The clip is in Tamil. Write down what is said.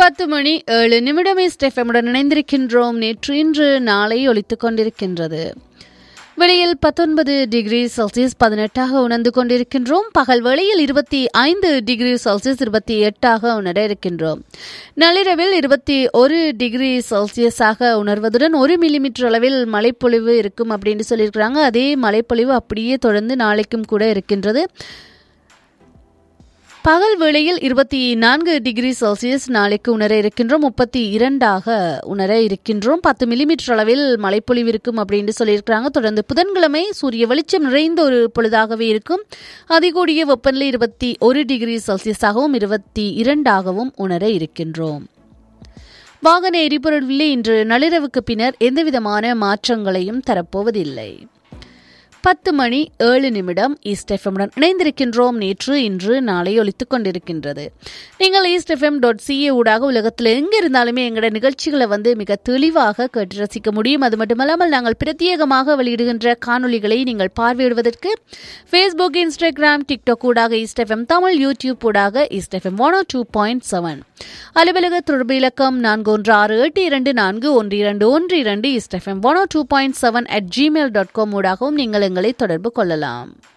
பத்து மணி ஏழு நிமிடமே ஸ்டெஃபமுடன் இணைந்திருக்கின்றோம் நேற்று இன்று நாளை ஒலித்துக் கொண்டிருக்கின்றது வெளியில் பத்தொன்பது டிகிரி செல்சியஸ் பதினெட்டாக உணர்ந்து கொண்டிருக்கின்றோம் பகல் வேளையில் இருபத்தி ஐந்து டிகிரி செல்சியஸ் இருபத்தி எட்டாக உணர இருக்கின்றோம் நள்ளிரவில் இருபத்தி ஒரு டிகிரி செல்சியஸாக உணர்வதுடன் ஒரு மில்லிமீட்டர் அளவில் மழைப்பொழிவு இருக்கும் அப்படின்னு சொல்லியிருக்கிறாங்க அதே மழைப்பொழிவு அப்படியே தொடர்ந்து நாளைக்கும் கூட இருக்கின்றது பகல் வேளையில் இருபத்தி நான்கு டிகிரி செல்சியஸ் நாளைக்கு உணர இருக்கின்றோம் முப்பத்தி இரண்டாக உணர இருக்கின்றோம் பத்து மில்லிமீட்டர் அளவில் மழைப்பொழிவு இருக்கும் அப்படின்னு சொல்லியிருக்கிறாங்க தொடர்ந்து புதன்கிழமை சூரிய வெளிச்சம் நிறைந்த ஒரு பொழுதாகவே இருக்கும் அதிகூடிய வெப்பநிலை இருபத்தி ஒரு டிகிரி செல்சியஸாகவும் இருபத்தி இரண்டாகவும் உணர இருக்கின்றோம் வாகன எரிபொருள் விலை இன்று நள்ளிரவுக்கு பின்னர் எந்தவிதமான மாற்றங்களையும் தரப்போவதில்லை பத்து மணி ஏழு நிமிடம் ஈஸ்ட் எஃப்எம்முடன் இணைந்திருக்கின்றோம் நேற்று இன்று நாளை ஒலித்துக் கொண்டிருக்கின்றது நீங்கள் ஈஸ்ட் எஃப்எம் டாட் சிஏ ஊடாக உலகத்தில் எங்கே இருந்தாலுமே எங்களோட நிகழ்ச்சிகளை வந்து மிக தெளிவாக கேட்டு ரசிக்க முடியும் அது மட்டுமல்லாமல் நாங்கள் பிரத்யேகமாக வெளியிடுகின்ற காணொலிகளை நீங்கள் பார்வையிடுவதற்கு ஃபேஸ்புக் இன்ஸ்டாகிராம் டிக்டாக் ஊடாக ஈஸ்ட் எஃப்எம் தமிழ் யூடியூப் ஊடாக East FM one two point seven அலுவலக தொடர்பு இலக்கம் நான்கு ஒன்று ஆறு எட்டு இரண்டு நான்கு ஒன்று இரண்டு ஒன்று இரண்டு East FM one two point seven at Gmail dot com ஊடாகவும் நீங்கள் எங்களை தொடர்பு கொள்ளலாம்